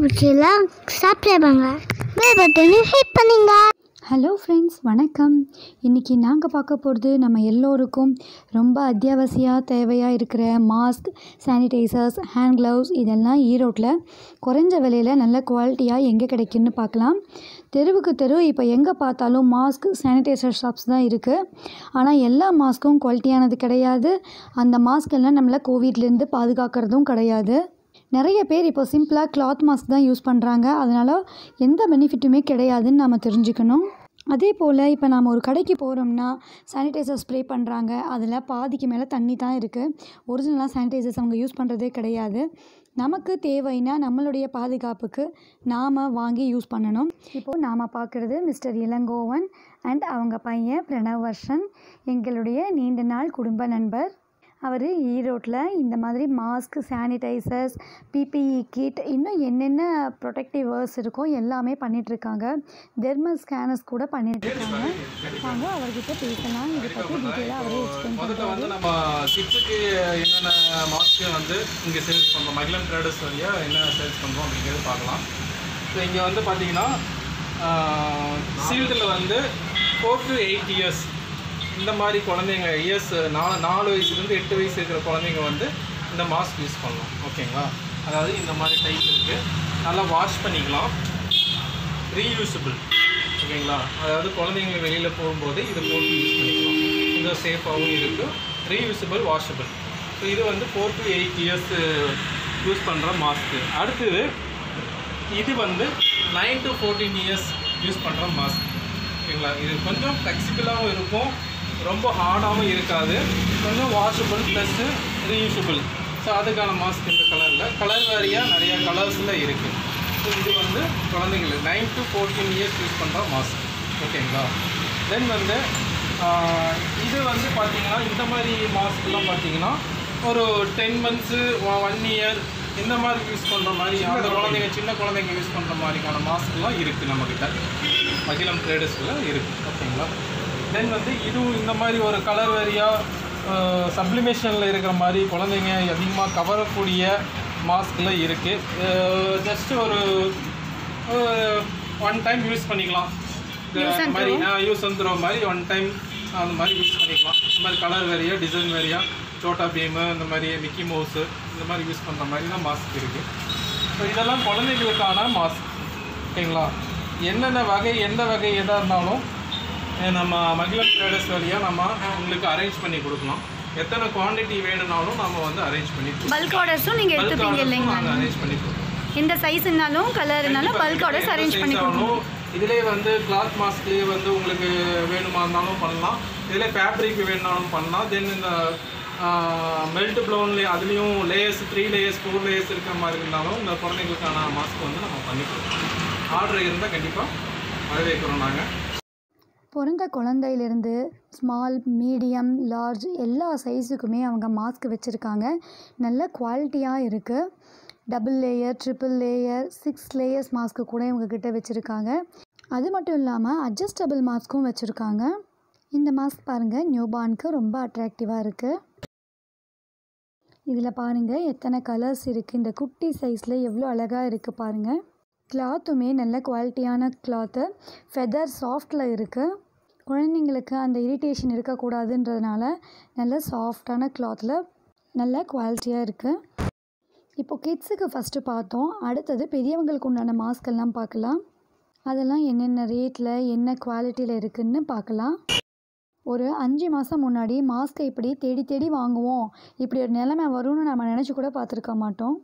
பிடிச்சலாம் subscribe பண்ணுங்க bell பட்டனை hit பண்ணுங்க ஹலோ ஃப்ரெண்ட்ஸ் வணக்கம் இன்றைக்கி நாங்கள் பார்க்க போகிறது நம்ம எல்லோருக்கும் ரொம்ப அத்தியாவசிய தேவையாக இருக்கிற மாஸ்க் சானிடைசர்ஸ் ஹேண்ட் க்ளவுஸ் இதெல்லாம் ஈரோட்டில் குறைஞ்ச விலையில் நல்ல குவாலிட்டியாக எங்கே கிடைக்குன்னு பார்க்கலாம் தெருவுக்கு தெரு இப்போ எங்கே பார்த்தாலும் மாஸ்க் சானிடைசர் ஷாப்ஸ் தான் இருக்குது ஆனால் எல்லா மாஸ்க்கும் குவாலிட்டியானது கிடையாது அந்த மாஸ்க் எல்லாம் நம்மளை கோவிட்லேருந்து பாதுகாக்கிறதும் கிடையாது நிறைய பேர் இப்போ சிம்பிளாக கிளாத் மாஸ்க் தான் யூஸ் பண்ணுறாங்க அதனால் எந்த பெனிஃபிட்டுமே கிடையாதுன்னு நம்ம தெரிஞ்சுக்கணும் அதே போல் இப்போ நாம் ஒரு கடைக்கு போகிறோம்னா சானிடைசர் ஸ்ப்ரே பண்ணுறாங்க அதில் பாதிக்கு மேலே தண்ணி தான் இருக்குது ஒரிஜினலாக சானிடைசர்ஸ் அவங்க யூஸ் பண்ணுறதே கிடையாது நமக்கு தேவைன்னா நம்மளுடைய பாதுகாப்புக்கு நாம் வாங்கி யூஸ் பண்ணணும் இப்போது நாம் பார்க்குறது மிஸ்டர் இளங்கோவன் அண்ட் அவங்க பையன் பிரணவ் வர்ஷன் எங்களுடைய நீண்ட நாள் குடும்ப நண்பர் அவர் ஈரோட்டில் இந்த மாதிரி மாஸ்க் சானிடைசர்ஸ் பிபிஇ கிட் இன்னும் என்னென்ன ப்ரொடெக்டிவ் வேர்ஸ் இருக்கோ எல்லாமே பண்ணிகிட்ருக்காங்க தெர்மல் ஸ்கேனர்ஸ் கூட பண்ணிகிட்ருக்காங்க வாங்க அவர்கிட்ட பேசலாம் இதை பற்றி டீட்டெயிலாக அவரே எக்ஸ்பிளைன் முதல்ல வந்து நம்ம கிட்ஸுக்கு என்னென்ன மாஸ்க்கு வந்து இங்கே சேல்ஸ் பண்ணுறோம் மகிழன் ட்ரேடர்ஸ் வழியாக என்ன சேல்ஸ் பண்ணுறோம் அப்படிங்கிறது பார்க்கலாம் ஸோ இங்கே வந்து பார்த்தீங்கன்னா சீல்டில் வந்து ஃபோர் டு எயிட் இயர்ஸ் இந்த மாதிரி குழந்தைங்க இயர்ஸ் நாலு நாலு வயசுலேருந்து எட்டு வயசு இருக்கிற குழந்தைங்க வந்து இந்த மாஸ்க் யூஸ் பண்ணலாம் ஓகேங்களா அதாவது இந்த மாதிரி டைப் இருக்குது நல்லா வாஷ் பண்ணிக்கலாம் ரீயூசபிள் ஓகேங்களா அதாவது குழந்தைங்க வெளியில் போகும்போது இதை போட்டு யூஸ் பண்ணிக்கலாம் கொஞ்சம் சேஃபாகவும் இருக்குது ரீயூசபிள் வாஷபிள் ஸோ இது வந்து four to eight years use பண்ணுற மாஸ்க்கு அடுத்தது இது வந்து nine to fourteen years use பண்ணுற மாஸ்க் ஓகேங்களா இது கொஞ்சம் ஃப்ளெக்சிபிளாகவும் இருக்கும் ரொம்ப ஹார்டாகவும் இருக்காது கொஞ்சம் வாஷபிள் ப்ளஸ்ஸு ரீயூசபிள் ஸோ அதுக்கான மாஸ்க் இந்த கலரில் கலர் வாரியாக நிறைய கலர்ஸில் இருக்குது ஸோ இது வந்து குழந்தைங்களுக்கு nine to fourteen years use பண்ணுற மாஸ்க் ஓகேங்களா தென் வந்து ஆஹ், இது வந்து பார்த்தீங்கன்னா இந்த மாதிரி மாஸ்க்லாம் பார்த்தீங்கன்னா ஒரு டென் மந்த்ஸு ஒன் இயர் இந்த மாதிரி யூஸ் பண்ணுற மாதிரி அந்த குழந்தைங்க சின்ன குழந்தைங்க யூஸ் பண்ணுற மாதிரிக்கான மாஸ்க்லாம் இருக்குது நம்மக்கிட்ட மகிழம் ட்ரேடர்ஸில் இருக்குது ஓகேங்களா தென் வந்து இதுவும் இந்த மாதிரி ஒரு கலர் வேரியாக சப்ளிமேஷனில் இருக்கிற மாதிரி குழந்தைங்க அதிகமாக கவரக்கூடிய மாஸ்கில் இருக்குது ஜஸ்ட் ஒரு ஒன் டைம் யூஸ் பண்ணிக்கலாம் இந்த மாதிரி யூஸ் அண்ட் த்ரோ மாதிரி ஒன் டைம் அந்த மாதிரி யூஸ் பண்ணிக்கலாம் இந்த மாதிரி கலர் வேரியா டிசைன் வேரியா சோட்டா பீமு இந்த மாதிரி மிக்கி மவுஸு இந்த மாதிரி யூஸ் பண்ணுற மாதிரி தான் மாஸ்க் இருக்குது ஸோ இதெல்லாம் குழந்தைகளுக்கான மாஸ்க் ஓகேங்களா என்னென்ன வகை எந்த வகை எதாக இருந்தாலும் அஹ் நம்ம மகிழன் ட்ரேடர்ஸ் வழியாக நம்ம உங்களுக்கு அரேஞ்ச் பண்ணி கொடுக்கலாம் எத்தனை குவாண்டிட்டி வேணும்னாலும் நம்ம வந்து அரேஞ்ச் பண்ணி பல்க் ஆர்டர்ஸும் நீங்கள் எடுத்துப்பீங்க இல்லைங்களா நாங்கள் அரேஞ்ச் பண்ணி கொடுப்போம் எந்த சைஸ்னாலும் கலர்னாலும் பல்க் ஆர்டர்ஸ் அரேஞ்ச் பண்ணி கொடுக்கணும் இதிலே வந்து கிளாத் மாஸ்க்லேயே வந்து உங்களுக்கு வேணுமா இருந்தாலும் பண்ணலாம் இதிலே ஃபேப்ரிக் வேணுனாலும் பண்ணலாம் தென் இந்த மெல்ட் ப்ளவுன்லேயே அதுலேயும் layers three layers four layers இருக்கிற மாதிரி இருந்தாலும் இந்த குழந்தைங்களுக்கான மாஸ்க் வந்து நம்ம பண்ணி கொடுப்போம் ஆர்டர் இருந்தால் கண்டிப்பாக வரவேற்கிறோம் நாங்கள் பிறந்த குழந்தையிலேருந்து ஸ்மால் மீடியம் லார்ஜ் எல்லா சைஸுக்குமே அவங்க மாஸ்க் வச்சுருக்காங்க நல்ல குவாலிட்டியாக இருக்குது double layer triple layer six layers மாஸ்க்கு கூட இவங்க கிட்ட வச்சுருக்காங்க அது மட்டும் இல்லாமல் அட்ஜஸ்டபிள் மாஸ்க்கும் வச்சுருக்காங்க இந்த மாஸ்க் பாருங்கள் நியூபார்னுக்கு ரொம்ப அட்ராக்டிவாக இருக்குது இதில் பாருங்கள் எத்தனை கலர்ஸ் இருக்குது இந்த குட்டி சைஸில் எவ்வளோ அழகாக இருக்குது பாருங்கள் கிளாத்துமே நல்ல குவாலிட்டியான கிளாத்து ஃபெதர் சாஃப்டில் இருக்குது குழந்தைங்களுக்கு அந்த இரிட்டேஷன் இருக்கக்கூடாதுன்றதுனால நல்ல சாஃப்டான கிளாத்தில் நல்ல குவாலிட்டியாக இருக்குது இப்போ கிட்ஸுக்கு ஃபஸ்ட்டு பார்த்தோம் அடுத்தது பெரியவங்களுக்கு உண்டான மாஸ்க் எல்லாம் பார்க்கலாம் அதெல்லாம் என்னென்ன ரேட்டில் என்ன குவாலிட்டியில் இருக்குதுன்னு பார்க்கலாம் ஒரு அஞ்சு மாதம் முன்னாடி மாஸ்க்கை இப்படி தேடி தேடி வாங்குவோம் இப்படி ஒரு நிலைமை வரும்னு நம்ம நினச்சி கூட பார்த்துருக்க மாட்டோம்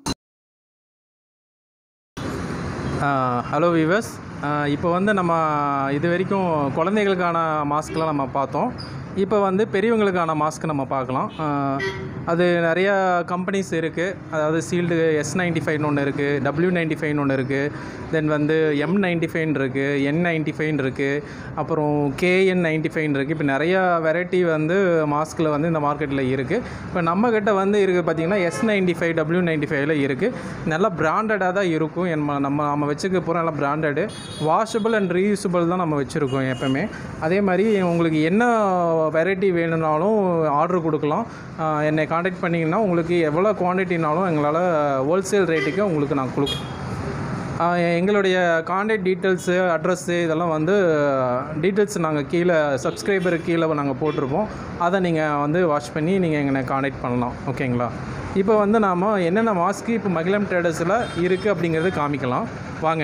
ஹலோ வீவர்ஸ் இப்போ வந்து நம்ம இது வரைக்கும் குழந்தைகளுக்கான மாஸ்க்லாம் நம்ம பார்த்தோம் இப்போ வந்து பெரியவங்களுக்கான மாஸ்க் நம்ம பார்க்கலாம் ஆஹ் அது நிறையா கம்பெனிஸ் இருக்குது அதாவது சீல்டு எஸ் நைன்டி ஃபைவ்னு ஒன்று இருக்குது டபிள்யூ நைன்டி ஃபைவ்னு ஒன்று இருக்குது தென் வந்து எம் நைன்டி ஃபைவ்னு இருக்குது என் நைன்டி ஃபைவ்னு இருக்குது அப்புறம் கேஎன் நைன்டி ஃபைவ்னு இருக்குது இப்போ நிறையா வெரைட்டி வந்து மாஸ்கில் வந்து இந்த மார்க்கெட்டில் இருக்குது இப்போ நம்மக்கிட்ட வந்து இருக்குது பார்த்திங்கன்னா S ninety five W ninety ஃபைவ்ல இருக்குது நல்லா பிராண்டடாக தான் இருக்கும் நம்ம நம்ம நம்ம வச்சுக்க போகிற நல்லா பிராண்டடு வாஷபிள் அண்ட் ரீயூசபிள் தான் நம்ம வச்சுருக்கோம் எப்போவுமே அதே மாதிரி உங்களுக்கு என்ன வெரைட்டி வேணும்னாலும் ஆர்டர் கொடுக்கலாம் ஆஹ் என்னை காண்டாக்ட் பண்ணிங்கன்னா உங்களுக்கு எவ்வளோ குவான்டிட்டினாலும் எங்களால் ஹோல்சேல் ரேட்டுக்கு உங்களுக்கு நான் கொடுப்போம் ஆஹ் எங்களுடைய காண்டாக்ட் டீட்டெயில்ஸு அட்ரஸ்ஸு இதெல்லாம் வந்து டீட்டெயில்ஸ் நாங்கள் கீழே சப்ஸ்கிரைபர் கீழே நாங்கள் போட்டிருப்போம் அதை நீங்கள் வந்து வாட்ச் பண்ணி நீங்கள் எங்களை காண்டாக்ட் பண்ணலாம் ஓகேங்களா இப்போ வந்து நாம் என்னென்ன மாஸ்க்கு இப்போ மகிழம் ட்ரேடர்ஸில் இருக்குது அப்படிங்கிறது காமிக்கலாம் வாங்க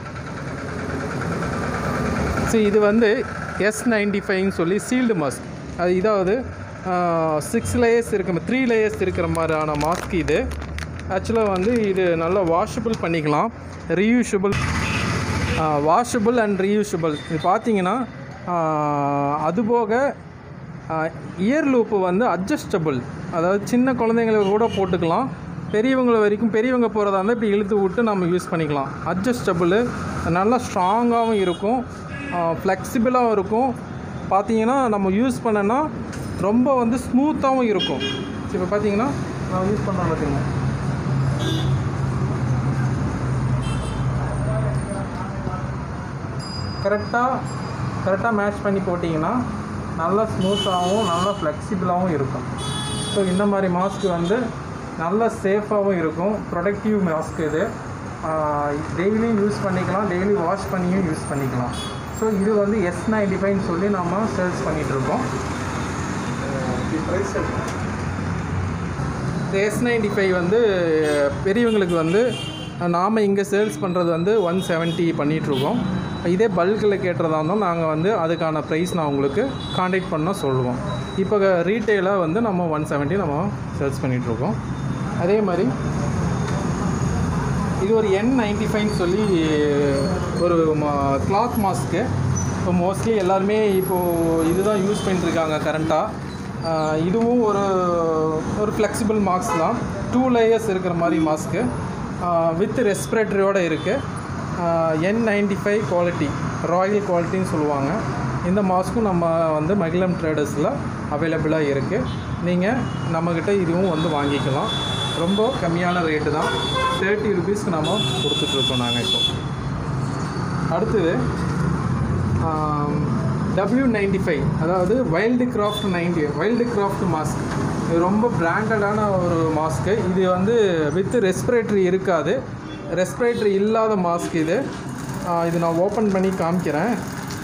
ஸோ இது வந்து எஸ் நைன்டி ஃபைவ்னு சொல்லி சீல்டு மாஸ்க் அது இதாவது சிக்ஸ் லேயர்ஸ் இருக்க த்ரீ லேயர்ஸ் இருக்கிற மாதிரியான மாஸ்க் இது ஆக்சுவலாக வந்து இது நல்லா வாஷபிள் பண்ணிக்கலாம் ரீயூஷபிள் வாஷபிள் அண்ட் ரீயூஷபிள் இது பார்த்தீங்கன்னா அதுபோக இயர் லூப்பு வந்து அட்ஜஸ்டபிள் அதாவது சின்ன குழந்தைங்களுக்கு கூட போட்டுக்கலாம் பெரியவங்க வரைக்கும் பெரியவங்க போகிறதா இருந்தால் இப்படி இழுத்து விட்டு நம்ம யூஸ் பண்ணிக்கலாம் அட்ஜஸ்டபுள் நல்லா ஸ்ட்ராங்காகவும் இருக்கும் ஃப்ளெக்சிபிளாகவும் இருக்கும் பார்த்தீங்கன்னா நம்ம யூஸ் பண்ணனா ரொம்ப வந்து ஸ்மூத்தாகவும் இருக்கும் இப்போ பார்த்தீங்கன்னா நான் யூஸ் பண்ண பார்த்தீங்கன்னா கரெக்டாக கரெக்டாக மேட்ச் பண்ணி போட்டிங்கன்னா நல்லா ஸ்மூத்தாகவும் நல்லா ஃப்ளெக்சிபிளாகவும் இருக்கும் ஸோ இந்த மாதிரி மாஸ்க் வந்து நல்ல சேஃபாகவும் இருக்கும் ப்ரொடக்டிவ் மாஸ்க் இது டெய்லியும் யூஸ் பண்ணிக்கலாம் டெய்லி வாஷ் பண்ணியும் யூஸ் பண்ணிக்கலாம் ஸோ இது வந்து எஸ் நைன்டி ஃபைவ்னு சொல்லி நம்ம சேல்ஸ் பண்ணிகிட்ருக்கோம் எஸ் நைன்டி ஃபைவ் வந்து பெரியவங்களுக்கு வந்து நாம் இங்கே சேல்ஸ் பண்ணுறது வந்து ஒன் செவன்ட்டி பண்ணிகிட்ருக்கோம் இதே பல்கில் கேட்டுறதா இருந்தால் நாங்கள் வந்து அதுக்கான ப்ரைஸ் நான் உங்களுக்கு காண்டாக்ட் பண்ண சொல்லுவோம் இப்போ ரீட்டெயிலாக வந்து நம்ம ஒன் செவன்ட்டி நம்ம சேல்ஸ் பண்ணிகிட்ருக்கோம் அதே மாதிரி இது ஒரு என் நைன்டி ஃபைவ்னு சொல்லி ஒரு கிளாத் மாஸ்க்கு இப்போ மோஸ்ட்லி எல்லாருமே இப்போது இதுதான் யூஸ் பண்ணிட்டுருக்காங்க கரண்ட்டாக இதுவும் ஒரு ஒரு ஃப்ளெக்சிபிள் மாஸ்க் தான் டூ லேயர்ஸ் இருக்கிற மாதிரி மாஸ்க்கு வித் ரெஸ்பிரேட்டரியோடு இருக்குது N ninety five quality royal குவாலிட்டின்னு சொல்லுவாங்க இந்த மாஸ்க்கும் நம்ம வந்து மகிழம் ட்ரேடர்ஸில் அவைலபிளாக இருக்குது நீங்கள் நம்மக்கிட்ட இதுவும் வந்து வாங்கிக்கலாம் ரொம்ப கம்மியான ரேட்டு தான் தேர்ட்டி ருபீஸ்க்கு நம்ம கொடுத்துட்ருக்கோம் நாங்கள் இப்போ அடுத்தது டபிள்யூ நைன்டி ஃபைவ் அதாவது Wildcraft ninety Wildcraft mask இது ரொம்ப பிராண்டடான ஒரு மாஸ்க்கு இது வந்து வித் ரெஸ்பிரேட்டரி இருக்காது ரெஸ்பிரேட்டரி இல்லாத மாஸ்க் இது ஆஹ் இது நான் ஓப்பன் பண்ணி காமிக்கிறேன்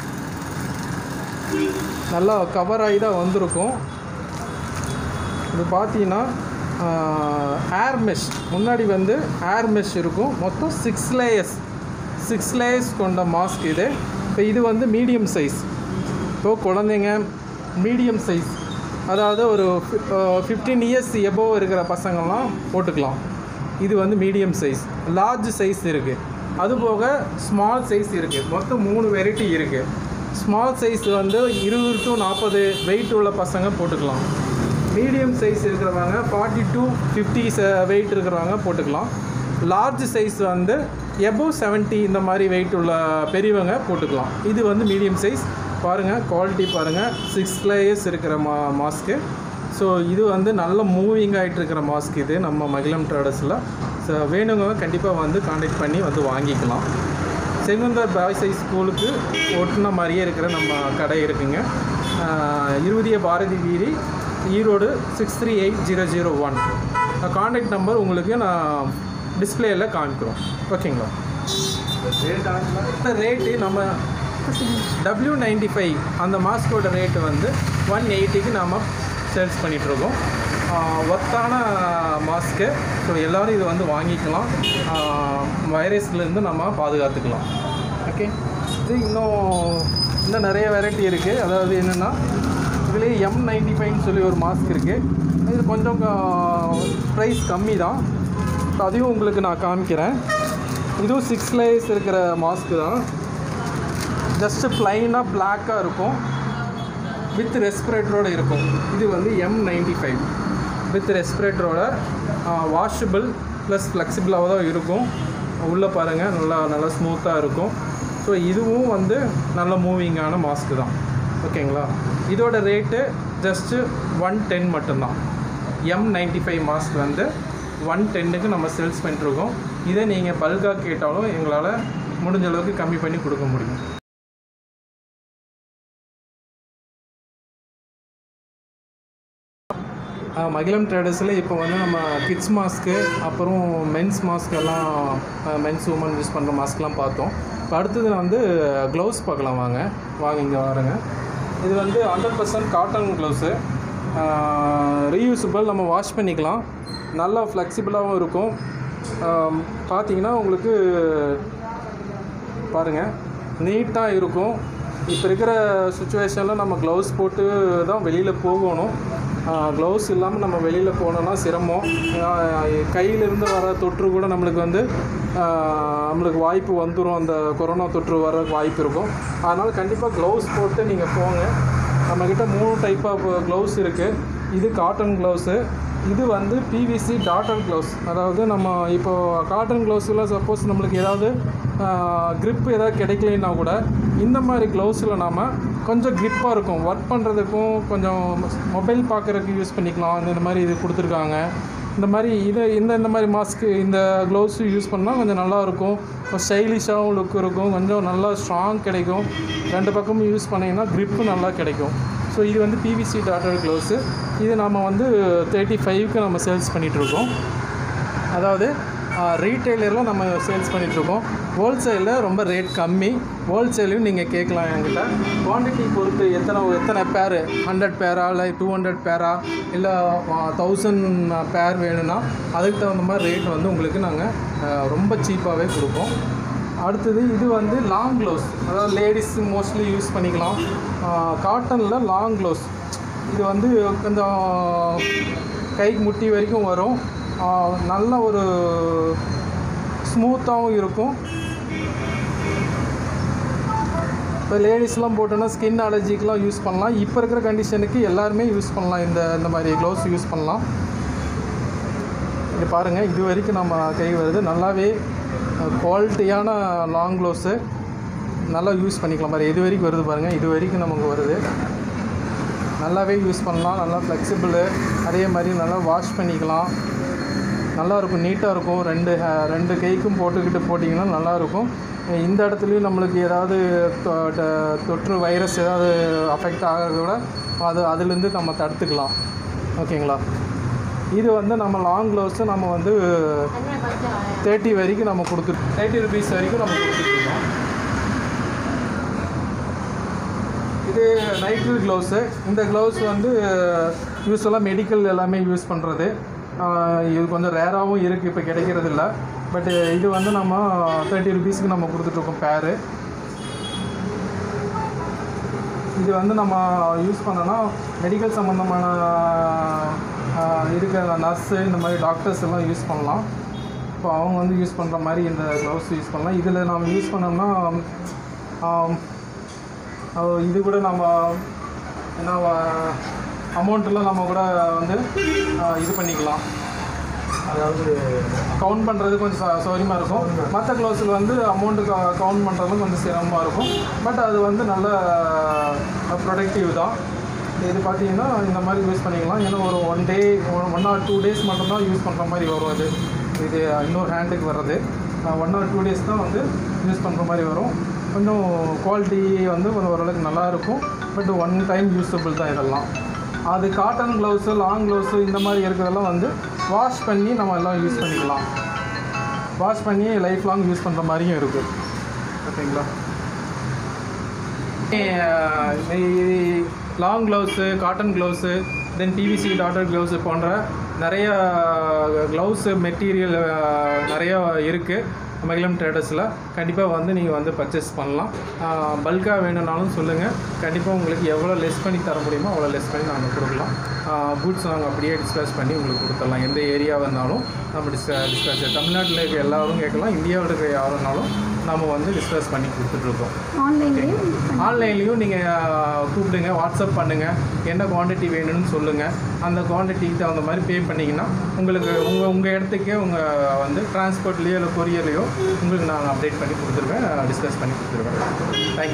நல்லா கவர் ஆகி தான் வந்திருக்கும் இது பார்த்தீங்கன்னா ஏர் மெஷ் முன்னாடி வந்து ஏர் மெஷ் இருக்கும் மொத்தம் சிக்ஸ் லேயர்ஸ் சிக்ஸ் லேயர்ஸ் கொண்ட மாஸ்க் இது இப்போ இது வந்து மீடியம் சைஸ் இப்போ குழந்தைங்க மீடியம் சைஸ் அதாவது ஒரு ஃபிஃப்டீன் இயர்ஸ் எபோவ் இருக்கிற பசங்கள்லாம் போட்டுக்கலாம் இது வந்து மீடியம் சைஸ் லார்ஜ் சைஸ் இருக்குது அதுபோக ஸ்மால் சைஸ் இருக்குது மொத்தம் மூணு வெரைட்டி இருக்குது ஸ்மால் சைஸ் வந்து இருபது டு நாற்பது வெயிட் உள்ள பசங்க போட்டுக்கலாம் மீடியம் சைஸ் இருக்கிறவங்க ஃபார்ட்டி டு ஃபிஃப்டி வெயிட் இருக்கிறவங்க போட்டுக்கலாம் லார்ஜ் சைஸ் வந்து எபோவ் 70 இந்த மாதிரி வெயிட் உள்ள பெரியவங்க போட்டுக்கலாம் இது வந்து மீடியம் சைஸ் பாருங்கள் குவாலிட்டி பாருங்கள் சிக்ஸ் லேயர்ஸ் இருக்கிற மா மாஸ்க்கு ஸோ இது வந்து நல்ல மூவிங் ஆகிட்டு இருக்கிற மாஸ்க் இது நம்ம மகிழம் ட்ரேடர்ஸில் ஸோ வேணுங்க கண்டிப்பாக வந்து காண்டாக்ட் பண்ணி வந்து வாங்கிக்கலாம் செங்குந்தர் பாய்ஸ் ஹை ஸ்கூலுக்கு ஒட்டின மாதிரியே இருக்கிற நம்ம கடை இருக்குங்க ஆஹ் இருபதிய பாரதி வீதி Erode six three eight zero zero one contact number உங்களுக்கு நான் டிஸ்பிளேயில் காமிக்கிறோம் ஓகேங்களா இந்த ரேட்டு நம்ம டபிள்யூ நைன்டி ஃபைவ் அந்த மாஸ்கோட ரேட்டு வந்து ஒன் எயிட்டிக்கு நாம் சேல்ஸ் பண்ணிகிட்ருக்கோம் ஒர்த்தான மாஸ்க்கு ஸோ எல்லோரும் இது வந்து வாங்கிக்கலாம் வைரஸ்லேருந்து நம்ம பாதுகாத்துக்கலாம் ஓகே இது இன்னும் இன்னும் நிறைய வெரைட்டி இருக்குது அதாவது என்னென்னா இதுலேயே எம் நைன்டி ஃபைவ்னு சொல்லி ஒரு மாஸ்க் இருக்குது இது கொஞ்சம் ப்ரைஸ் கம்மி தான் அதையும் உங்களுக்கு நான் காமிக்கிறேன் இதுவும் சிக்ஸ் லேயர்ஸ் இருக்கிற மாஸ்க்கு தான் ஜஸ்ட்டு ப்ளைனாக பிளாக்காக இருக்கும் வித் ரெஸ்பிரேட்டரோடு இருக்கும் இது வந்து எம் நைன்டி ஃபைவ் வித் ரெஸ்பிரேட்டரோட வாஷபிள் ப்ளஸ் ஃப்ளெக்சிபிளாக தான் இருக்கும் உள்ளே பாருங்கள் நல்லா நல்லா ஸ்மூத்தாக இருக்கும் ஸோ இதுவும் வந்து நல்ல மூவிங்கான மாஸ்க்கு தான் ஓகேங்களா இதோட ரேட்டு ஜஸ்ட்டு ஒன் டென் மட்டும்தான் எம் நைன்டி ஃபைவ் மாஸ்க் வந்து ஒன் டென்னுக்கு நம்ம சேல்ஸ் பண்ணிட்டுருக்கோம் இதை நீங்கள் பல்காக கேட்டாலும் எங்களால் முடிஞ்ச அளவுக்கு கம்மி பண்ணி கொடுக்க முடியும் அஹ், மகிழம் ட்ரேடர்ஸில் இப்போ வந்து நம்ம கிட்ஸ் மாஸ்க்கு அப்புறம் மென்ஸ் மாஸ்க் எல்லாம் மென்ஸ் உமன் யூஸ் பண்ணுற மாஸ்க்லாம் பார்த்தோம் இப்போ அடுத்தது வந்து க்ளவுஸ் பார்க்கலாம் வாங்க வாங்க இங்கே வாருங்க இது வந்து hundred percent cotton gloves reusable நம்ம வாஷ் பண்ணிக்கலாம் நல்லா ஃப்ளெக்சிபிளாகவும் இருக்கும் ஆம், பார்த்தீங்கன்னா உங்களுக்கு பாருங்கள் நீட்டாக இருக்கும் இப்போ இருக்கிற சுச்சுவேஷனில் நம்ம க்ளவுஸ் போட்டு தான் வெளியில் போகணும் க்ளவுஸ் இல்லாமல் நம்ம வெளியில் போனோம்னா சிரமம் ஆஹ் கையிலிருந்து வர தொற்று கூட நம்மளுக்கு வந்து ஆஹ் நம்மளுக்கு வாய்ப்பு வந்துடும் அந்த கொரோனா தொற்று வர வாய்ப்பு இருக்கும் அதனால் கண்டிப்பாக க்ளவுஸ் போட்டு நீங்கள் போங்க நம்மக்கிட்ட மூணு டைப் ஆஃப் க்ளவுஸ் இருக்குது இது காட்டன் க்ளவுஸு இது வந்து பிவிசி டாட்டர் க்ளவுஸ் அதாவது நம்ம இப்போ காட்டன் க்ளவுஸில் சப்போஸ் நம்மளுக்கு ஏதாவது grip ஏதாவது கிடைக்கலனா கூட இந்த மாதிரி க்ளவுஸில் நாம் கொஞ்சம் grip-ஆ இருக்கும் ஒர்க் பண்ணுறதுக்கும் கொஞ்சம் மொபைல் பார்க்குறதுக்கு யூஸ் பண்ணிக்கலாம் இந்த மாதிரி இது கொடுத்துருக்காங்க இந்த மாதிரி இதை இந்த இந்த மாதிரி மாஸ்க்கு இந்த க்ளவுஸு யூஸ் பண்ணால் கொஞ்சம் நல்லாயிருக்கும் ஸ்டைலிஷாகவும் லுக் இருக்கும் கொஞ்சம் நல்லா ஸ்ட்ராங் கிடைக்கும் ரெண்டு பக்கமும் யூஸ் பண்ணிங்கன்னா grip நல்லா கிடைக்கும் ஸோ இது வந்து பிவிசி டாட்டர் க்ளவுஸு இது நம்ம வந்து தேர்ட்டி ஃபைவ்க்கு நம்ம சேல்ஸ் பண்ணிகிட்ருக்கோம் அதாவது ரீட்டைலரில் நம்ம சேல்ஸ் பண்ணிகிட்ருக்கோம் ஹோல்சேலில் ரொம்ப ரேட் கம்மி ஹோல்சேலையும் நீங்கள் கேட்கலாம் என்கிட்ட குவான்டிட்டி பொறுத்து எத்தனை எத்தனை பேர் ஹண்ட்ரட் பேரா இல்லை டூ ஹண்ட்ரட் பேரா இல்லை தௌசண்ட் பேர் வேணும்னா அதுக்கு தகுந்த மாதிரி ரேட் வந்து உங்களுக்கு நாங்கள் ரொம்ப சீப்பாகவே கொடுப்போம் அடுத்தது இது வந்து லாங் க்ளவுஸ் அதாவது லேடிஸ் மோஸ்ட்லி யூஸ் பண்ணிக்கலாம் காட்டனில் லாங் க்ளவுஸ் இது வந்து கொஞ்சம் கைக்கு முட்டி வரைக்கும் வரும் ஆஹ் நல்ல ஒரு ஸ்மூத்தாகவும் இருக்கும் இப்போ லேடிஸ்லாம் போட்டோன்னா ஸ்கின் அலர்ஜிக்கெலாம் யூஸ் பண்ணலாம் இப்போ இருக்கிற கண்டிஷனுக்கு எல்லாருமே யூஸ் பண்ணலாம் இந்த இந்த மாதிரி க்ளவுஸ் யூஸ் பண்ணலாம் இது பாருங்கள் இது வரைக்கும் நம்ம கை வருது நல்லாவே குவாலிட்டியான லாங் க்ளவுஸு நல்லா யூஸ் பண்ணிக்கலாம் பாரு இது வரைக்கும் வருது பாருங்கள் இது வரைக்கும் நமக்கு வருது நல்லாவே யூஸ் பண்ணலாம் நல்லா ஃப்ளெக்சிபிள் அதே மாதிரி நல்லா வாஷ் பண்ணிக்கலாம் நல்லா இருக்கும் நீட்டாக இருக்கும் ரெண்டு ஹே- ரெண்டு கைக்கும் போட்டுக்கிட்டு போட்டிங்கன்னா நல்லாயிருக்கும் இந்த இடத்துலையும் நம்மளுக்கு ஏதாவது தொ- ட- தொற்று வைரஸ் ஏதாவது அஃபெக்ட் ஆகிறத விட அது அதுலேருந்து நம்ம தடுத்துக்கலாம் ஓகேங்களா இது வந்து நம்ம லாங் க்ளவுஸு நம்ம வந்து தேர்ட்டி வரைக்கும் நம்ம கொடுத்துட்டு தேர்ட்டி ருபீஸ் வரைக்கும் நம்ம கொடுத்துட்ருக்கோம் இது நைட்ரு க்ளவுஸு இந்த க்ளவுஸ் வந்து யூஸ்வலாக மெடிக்கல் எல்லாமே யூஸ் பண்ணுறது இது கொஞ்சம் ரேராகவும் இருக்குது இப்போ கிடைக்கிறது இல்லை பட் இது வந்து நம்ம தேர்ட்டி ருபீஸ்க்கு நம்ம கொடுத்துட்ருக்கோம் பேரு இது வந்து நம்ம யூஸ் பண்ணோன்னா மெடிக்கல் சம்மந்தமான ஆஹ், இருக்கிற நர்ஸு இந்த மாதிரி டாக்டர்ஸ் எல்லாம் யூஸ் பண்ணலாம் இப்போ அவங்க வந்து யூஸ் பண்ணுற மாதிரி இந்த க்ளவுஸ் யூஸ் பண்ணலாம் இதில் நம்ம யூஸ் பண்ணோம்னா ஆம், அஹ் இது கூட நம்ம என்ன அமௌண்ட்டெல்லாம் நம்ம கூட வந்து ஆஹ், இது பண்ணிக்கலாம் அதாவது கவுண்ட் பண்ணுறது கொஞ்சம் ச- சௌகரியமாக இருக்கும் மற்ற க்ளவுஸில் வந்து அமௌண்ட்டு கவுண்ட் பண்ணுறதும் கொஞ்சம் சிரமமாக இருக்கும் பட் அது வந்து நல்ல ப்ரொடக்டிவ் தான் இது பார்த்தீங்கன்னா இந்த மாதிரி யூஸ் பண்ணிக்கலாம் ஏன்னா ஒரு one day one or two days மட்டும்தான் யூஸ் பண்ணுற மாதிரி வரும் அது இது இன்னொரு ஹேண்டுக்கு வர்றது ஒன் ஆர் டூ டேஸ் தான் வந்து யூஸ் பண்ணுற மாதிரி வரும் கொஞ்சம் குவாலிட்டி வந்து கொஞ்சம் ஓரளவுக்கு நல்லா இருக்கும் பட் ஒன் டைம் யூஸபிள் தான் இதெல்லாம் அது காட்டன் க்ளவுஸு லாங் க்ளவுஸு இந்த மாதிரி இருக்கிறதெல்லாம் வந்து வாஷ் பண்ணி நம்ம எல்லாம் யூஸ் பண்ணிக்கலாம் வாஷ் பண்ணி லைஃப் லாங் யூஸ் பண்ணுற மாதிரியும் இருக்குது ஓகேங்களா long gloves cotton gloves then PVC டாட்டர் க்ளவுஸு போன்ற நிறைய க்ளவுஸு மெட்டீரியல் நிறைய இருக்குது மகிழம் ட்ரேடர்ஸில் கண்டிப்பாக வந்து நீங்கள் வந்து பர்ச்சேஸ் பண்ணலாம் பல்காக வேணும்னாலும் சொல்லுங்கள் கண்டிப்பாக உங்களுக்கு எவ்வளோ லெஸ் பண்ணி தர முடியுமோ அவ்வளோ லெஸ் பண்ணி நாங்கள் கொடுக்கலாம் பூட்ஸ் நாங்கள் அப்படியே டிஸ்பேச் பண்ணி உங்களுக்கு கொடுத்துடலாம் எந்த ஏரியா வந்தாலும் நம்ம டிஸ் டிஸ்பேச் தமிழ்நாட்டில் இருக்க எல்லாரும் கேட்கலாம் இந்தியாவில் இருக்க யாருனாலும் நம்ம வந்து டிஸ்பேச் பண்ணி கொடுத்துட்ருக்கோம் ஆன்லைன்லேயும் ஆன்லைன்லேயும் நீங்கள் கூப்பிடுங்க வாட்ஸ்அப் பண்ணுங்கள் என்ன குவாண்டிட்டி வேணும்னு சொல்லுங்கள் அந்த குவாண்டிட்டிக்கு தகுந்த மாதிரி பே பண்ணிங்கன்னா உங்களுக்கு உங்கள் உங்கள் இடத்துக்கே உங்கள் வந்து டிரான்ஸ்போர்ட்லேயோ இல்லை கொரியர்லேயோ உங்களுக்கு நான் அப்டேட் பண்ணி கொடுத்துருவேன் டிஸ்கஸ் பண்ணி கொடுத்துருவேன் தேங்க்யூ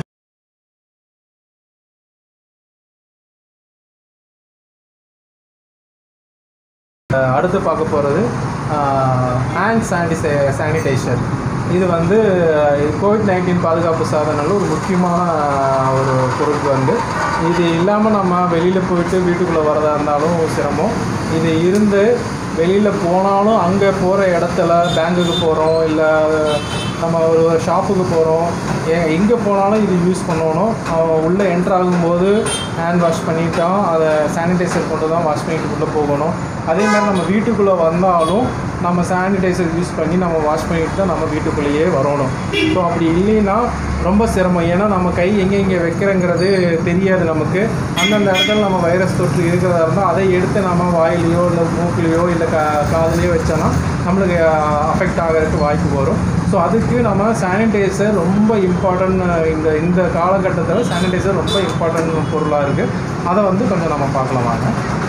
அடுத்து பார்க்க போகிறது ஹேண்ட் சானிடை சானிடைசர் இது வந்து கோவிட் நைன்டீன் பாதுகாப்பு சாதனங்கள் ஒரு முக்கியமான ஒரு பொருள் வந்து இது இல்லாமல் நம்ம வெளியில் போயிட்டு வீட்டுக்குள்ளே வரதா இருந்தாலும் சிரமம் இது இருந்து வெளியில் போனாலும் அங்கே போகிற இடத்துல பேங்குக்கு போகிறோம் இல்லை நம்ம ஒரு ஷாப்புக்கு போகிறோம் ஏ எங்கே போனாலும் இது யூஸ் பண்ணணும் அவன் உள்ளே என்ட்ரு ஆகும்போது ஹேண்ட் வாஷ் பண்ணிட்டோம் அதை சானிடைசர் கொண்டு தான் வாஷ் பண்ணிட்டு உள்ளே போகணும் அதே மாதிரி நம்ம வீட்டுக்குள்ளே வந்தாலும் நம்ம சானிடைசர் யூஸ் பண்ணி நம்ம வாஷ் பண்ணிட்டு தான் நம்ம வீட்டுக்குள்ளேயே வரணும் ஸோ அப்படி இல்லைன்னா ரொம்ப சிரமம் ஏன்னா நம்ம கை எங்கே எங்கே வைக்கிறோங்கிறது தெரியாது நமக்கு அந்தந்த இடத்துல நம்ம வைரஸ் தொற்று இருக்கிறதா இருந்தால் அதை எடுத்து நம்ம வாயிலையோ இல்லை மூக்குலேயோ இல்லை கா காதுலேயோ வச்சோன்னா நம்மளுக்கு அஃபெக்ட் ஆகிறதுக்கு வாய்ப்பு வரும் ஸோ அதுக்கு நம்ம சானிடைசர் ரொம்ப இம்பார்ட்டன்ட் இந்த இந்த காலகட்டத்தில் சானிடைசர் ரொம்ப இம்பார்ட்டன்ட் பொருளாக இருக்குது அதை வந்து கொஞ்சம் நம்ம பார்க்கலாம் வாங்க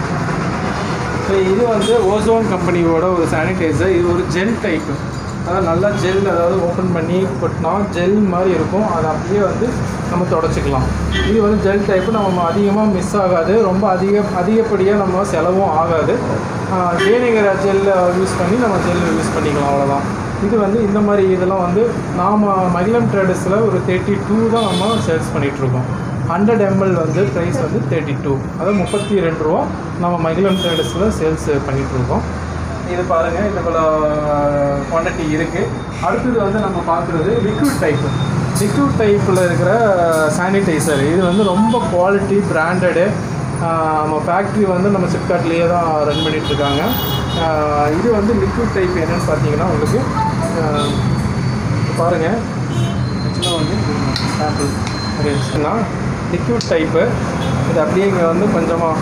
ஸோ இது வந்து ஓசோன் கம்பெனியோட ஒரு சானிடைசர் இது ஒரு ஜெல் டைப் அதாவது நல்லா ஜெல் அதாவது ஓப்பன் பண்ணி கொட்டினா ஜெல் மாதிரி இருக்கும் அதை அப்படியே வந்து நம்ம தொடச்சிக்கலாம் இது வந்து ஜெல் டைப்பு நம்ம அதிகமாக மிஸ் ஆகாது ரொம்ப அதிக அதிகப்படியாக நம்ம செலவும் ஆகாது வேணுங்கிற ஜெல்லை யூஸ் பண்ணி நம்ம ஜெல் யூஸ் பண்ணிக்கலாம் அவ்வளோதான் இது வந்து இந்த மாதிரி இதெல்லாம் வந்து நாம் மகிழம் ட்ரேடர்ஸில் ஒரு தேர்ட்டி டூ தான் நம்ம சேல்ஸ் பண்ணிகிட்ருக்கோம் ஹண்ட்ரட் எம்எல் வந்து ப்ரைஸ் வந்து தேர்ட்டி டூ அதாவது முப்பத்தி ரெண்டு ரூபா நம்ம மகிழம் ட்ரேடர்ஸில் சேல்ஸ் பண்ணிகிட்ருக்கோம் இது பாருங்கள் இதுக்குள்ள குவான்டிட்டி இருக்குது அடுத்தது வந்து நம்ம பார்க்குறது லிக்விட் டைப்பு லிக்விட் டைப்பில் இருக்கிற சானிடைசர் இது வந்து ரொம்ப குவாலிட்டி பிராண்டடு நம்ம ஃபேக்ட்ரி வந்து நம்ம சிப்காட்லேயே தான் ரன் பண்ணிகிட்ருக்காங்க இது வந்து லிக்விட் டைப் என்னென்னு பார்த்தீங்கன்னா உங்களுக்கு ஆஹ், பாருங்கள் ஆக்சுவலாக வந்து சாம்பிள் இருந்துச்சுன்னா லிக்விட் டைப்பு இது அப்படியே இங்கே வந்து கொஞ்சமாக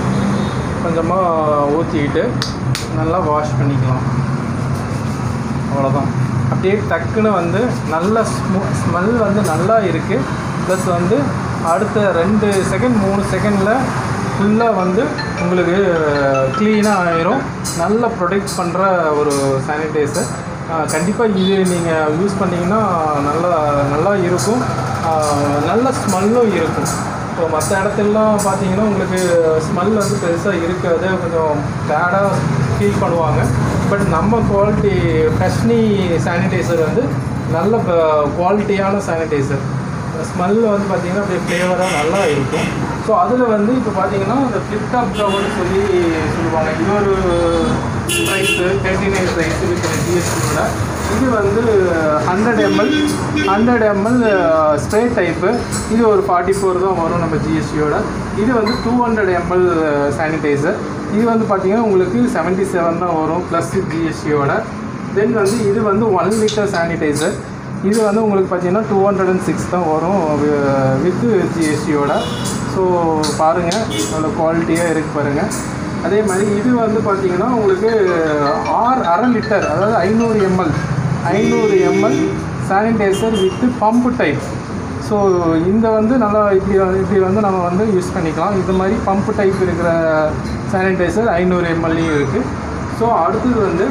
கொஞ்சமாக ஊற்றிக்கிட்டு நல்லா வாஷ் பண்ணிக்கலாம் அவ்வளோதான் அப்படியே டக்குன்னு வந்து நல்ல ஸ்மூ ஸ்மெல் வந்து நல்லா இருக்குது ப்ளஸ் வந்து அடுத்த ரெண்டு செகண்ட் மூணு செகண்டில் ஃபுல்லாக வந்து உங்களுக்கு க்ளீனாக ஆயிரும் நல்லா ப்ரொடெக்ட் பண்ணுற ஒரு சானிடைசர் கண்டிப்பாக இது நீங்கள் யூஸ் பண்ணிங்கன்னா நல்லா நல்லா இருக்கும் ஆஹ் நல்ல ஸ்மெல்லும் இருக்கும் இப்போ மற்ற இடத்துலலாம் பார்த்தீங்கன்னா உங்களுக்கு ஸ்மெல் வந்து பெருசாக இருக்காது கொஞ்சம் பேடாக ஃபீல் பண்ணுவாங்க பட் நம்ம குவாலிட்டி ஃப்ரெஷ்னி சானிடைசர் வந்து நல்ல குவாலிட்டியான சானிடைசர் ஸ்மெல் வந்து பார்த்தீங்கன்னா அப்படியே ஃப்ளேவராக நல்லா இருக்கும் ஸோ அதில் வந்து இப்போ பார்த்தீங்கன்னா இந்த ஃப்ளிப்டாப் ப்ரௌன்னு சொல்லி சொல்லுவாங்க இது ஒரு price thirty nine price with ஜிஎஸ்டியோட இது வந்து hundred ML hundred ML spray type இது ஒரு ஃபார்ட்டி ஃபோர் தான் வரும் நம்ம ஜிஎஸ்டியோட இது வந்து டூ ஹண்ட்ரட் எம்எல் சானிடைசர் இது வந்து பார்த்தீங்கன்னா உங்களுக்கு செவன்ட்டி செவன் தான் வரும் ப்ளஸ் ஜிஎஸ்டியோட தென் வந்து இது வந்து ஒன் லிட்டர் சானிடைசர் இது வந்து உங்களுக்கு பார்த்தீங்கன்னா டூ ஹண்ட்ரட் அண்ட் சிக்ஸ் தான் வரும் வித் ஜிஎஸ்டியோட ஸோ பாருங்கள் அவ்வளோ குவாலிட்டியாக இருக்குது பாருங்கள் அதே மாதிரி இது வந்து பார்த்தீங்கன்னா உங்களுக்கு ஆறு அரை லிட்டர் அதாவது ஐநூறு எம்எல் ஐநூறு ML sanitiser with pump type so இந்த வந்து நல்லா இப்படி வந்து- இப்படி வந்து நம்ம வந்து யூஸ் பண்ணிக்கலாம் இது மாதிரி பம்ப் டைப் இருக்கிற சானிடைசர் ஐநூறு எம்எல்லையும் இருக்குது ஸோ அடுத்தது வந்து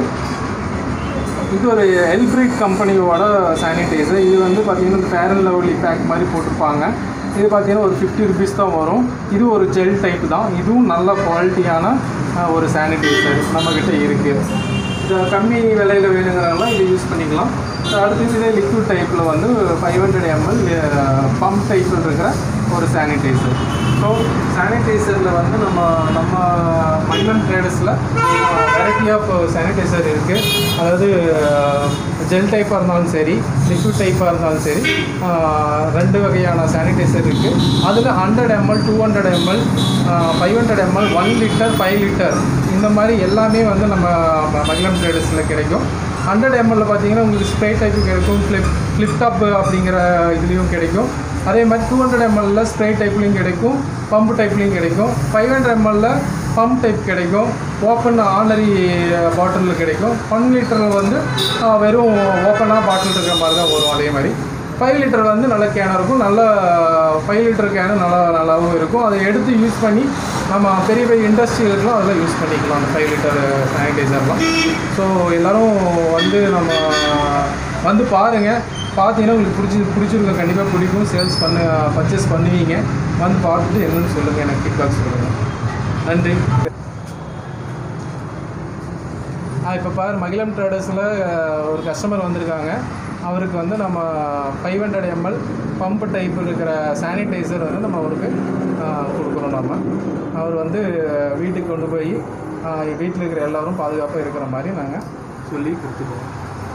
இது ஒரு எல்பிரிக் கம்பெனியோட சானிடைசர் இது வந்து பார்த்தீங்கன்னா ஃபேர் அண்ட் லவ்லி பேக் மாதிரி போட்டிருப்பாங்க இது பார்த்தீங்கன்னா ஒரு ஃபிஃப்டி ருபீஸ் தான் வரும் இது ஒரு ஜெல் டைப் தான் இதுவும் நல்ல குவாலிட்டியான அஹ், ஒரு சானிடைசர் நம்மக்கிட்ட இருக்குது இது கம்மி விலையில் வேணுங்கிறதெல்லாம் இது யூஸ் பண்ணிக்கலாம் So, அடுத்தது இதே லிக்விட் டைப்பில் வந்து ஃபைவ் ஹண்ட்ரட் எம்எல் பம்ப் டைப்பில் இருக்கிற ஒரு சானிடைசர் ஸோ சானிடைசரில் வந்து நம்ம நம்ம மணிமன் ட்ரேடர்ஸில் வெரைட்டி ஆஃப் சானிடைசர் இருக்குது அதாவது ஜெல் டைப்பாக இருந்தாலும் சரி லிக்விட் டைப்பாக இருந்தாலும் சரி ஆஹ், ரெண்டு வகையான சானிடைசர் இருக்குது அதில் hundred ML two hundred ML five hundred ML one litre five litre இந்த மாதிரி எல்லாமே வந்து நம்ம ம- மகிழம் ட்ரேடர்ஸில் கிடைக்கும் ஹண்ட்ரட் எம்எல்ல பார்த்தீங்கன்னா உங்களுக்கு ஸ்ப்ரே டைப்பு கிடைக்கும் ஃப்ளிப் ஃப்ளிப் டாப் அப்படிங்கிற இதுலேயும் கிடைக்கும் அதே மாதிரி டூ ஹண்ட்ரட் எம்எல்ல ஸ்ப்ரே டைப்லேயும் கிடைக்கும் பம்ப் டைப்லேயும் கிடைக்கும் ஃபைவ் ஹண்ட்ரட் எம்எல்ல பம்ப் டைப் கிடைக்கும் ஓப்பன் ஆர்டினரி பாட்டிலில் கிடைக்கும் ஒன் லிட்டரில் வந்து ஆஹ், வெறும் ஓப்பனாக பாட்டில் இருக்கிற மாதிரி தான் வரும் அதே மாதிரி ஃபைவ் லிட்டர் வந்து நல்ல கேனாக இருக்கும் நல்ல ஃபைவ் லிட்டர் கேனு நல்லா நல்லாவும் இருக்கும் அதை எடுத்து யூஸ் பண்ணி நம்ம பெரிய பெரிய இண்டஸ்ட்ரிகளுக்குலாம் அதெல்லாம் யூஸ் பண்ணிக்கலாம் அந்த ஃபைவ் லிட்டர் சானிடைசர்லாம் ஸோ எல்லோரும் வந்து நம்ம வந்து பாருங்கள் பார்த்தீங்கன்னா உங்களுக்கு பிடிச்சி பிடிச்சிருக்க கண்டிப்பாக பிடிக்கும் சேல்ஸ் பண்ண பர்ச்சேஸ் பண்ணுவீங்க வந்து பார்த்துட்டு என்னன்னு சொல்லுங்கள் எனக்கு ஃபீட்பேக் சொல்லுங்கள் நன்றி இப்போ பாரு மகிழம் ட்ரேடர்ஸில் ஒரு கஸ்டமர் வந்திருக்காங்க அவருக்கு வந்து நம்ம five hundred ML pump type இருக்கிற சானிடைசர் வந்து நம்ம அவருக்கு ஆஹ், கொடுக்குறோம் நம்ம அவர் வந்து வீட்டுக்கு கொண்டு போய் வீட்டில் இருக்கிற எல்லாரும் பாதுகாப்பாக இருக்கிற மாதிரி நாங்கள் சொல்லி கொடுத்துக்குவோம்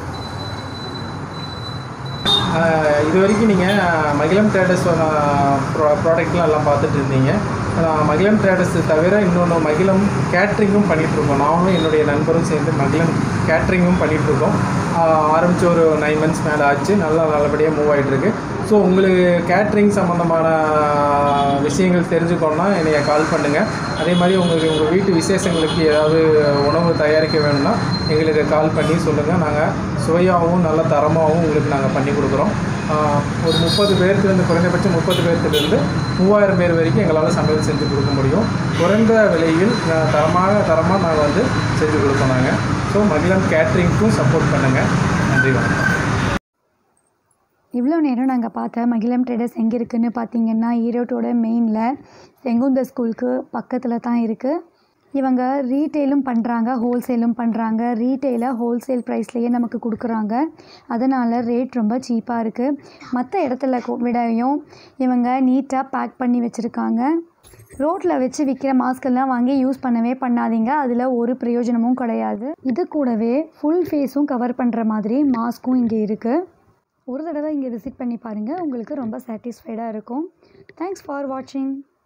ஆஹ் இது வரைக்கும் நீங்கள் மகிழம் ட்ரேடர்ஸ் ப்ரா ப்ராடக்ட்லாம் எல்லாம் பார்த்துட்டு இருந்தீங்க ஆஹ் மகிழம் ட்ரேடர்ஸ் தவிர இன்னொன்று மகிழம் கேட்ரிங்கும் பண்ணிகிட்ருக்கோம் நானும் என்னுடைய நண்பரும் சேர்ந்து மகிழம் கேட்ரிங்கும் பண்ணிகிட்ருக்கோம் ஆரம்பித்து ஒரு நைன் மந்த்ஸ் மேலே ஆச்சு நல்லா நல்லபடியாக மூவ் ஆகிட்டுருக்கு ஸோ உங்களுக்கு கேட்ரிங் சம்மந்தமான விஷயங்கள் தெரிஞ்சுக்கணுன்னா என்னைய கால் பண்ணுங்கள் அதே மாதிரி உங்களுக்கு உங்கள் வீட்டு விசேஷங்களுக்கு ஏதாவது உணவு தயாரிக்க வேணும்னா எங்களுக்கு கால் பண்ணி சொல்லுங்கள் நாங்கள் சுவையாகவும் நல்ல தரமாகவும் உங்களுக்கு நாங்கள் பண்ணி கொடுக்குறோம் ஆஹ் ஒரு முப்பது பேர்த்துலேருந்து குறைந்தபட்சம் முப்பது பேர்த்துலேருந்து மூவாயிரம் பேர் வரைக்கும் எங்களால் சமையல் செஞ்சு கொடுக்க முடியும் குறைந்த விலையில் ஆஹ் தரமாக தரமாக நாங்கள் வந்து செஞ்சு கொடுப்போம் நாங்கள் ஸோ மகிழம் கேட்ரிங்க்கும் சப்போர்ட் பண்ணுங்கள் நன்றி வணக்கம் இவ்வளோ நேரம் நாங்கள் பார்த்த மகிழம் ட்ரேடர்ஸ் எங்கே இருக்குன்னு பார்த்தீங்கன்னா ஈரோட்டோட மெயினில் செங்குந்த ஸ்கூலுக்கு பக்கத்தில் தான் இருக்குது இவங்க ரீட்டெயிலும் பண்ணுறாங்க ஹோல்சேலும் பண்ணுறாங்க ரீட்டெயிலை ஹோல்சேல் ப்ரைஸ்லேயே நமக்கு கொடுக்குறாங்க அதனால் ரேட் ரொம்ப சீப்பாக இருக்குது மற்ற இடத்துல கு- விடையும் இவங்க நீட்டாக பேக் பண்ணி வச்சுருக்காங்க ரோட்டில் வச்சு விற்கிற மாஸ்கெல்லாம் வாங்கி யூஸ் பண்ணவே பண்ணாதீங்க அதில் ஒரு பிரயோஜனமும் கிடையாது இது கூடவே ஃபுல் ஃபேஸும் கவர் பண்ணுற மாதிரி மாஸ்க்கும் இங்கே இருக்குது ஒரு தடவை இங்கே விசிட் பண்ணி பாருங்கள் உங்களுக்கு ரொம்ப சாட்டிஸ்ஃபைடாக இருக்கும் தேங்க்ஸ் ஃபார் வாட்சிங்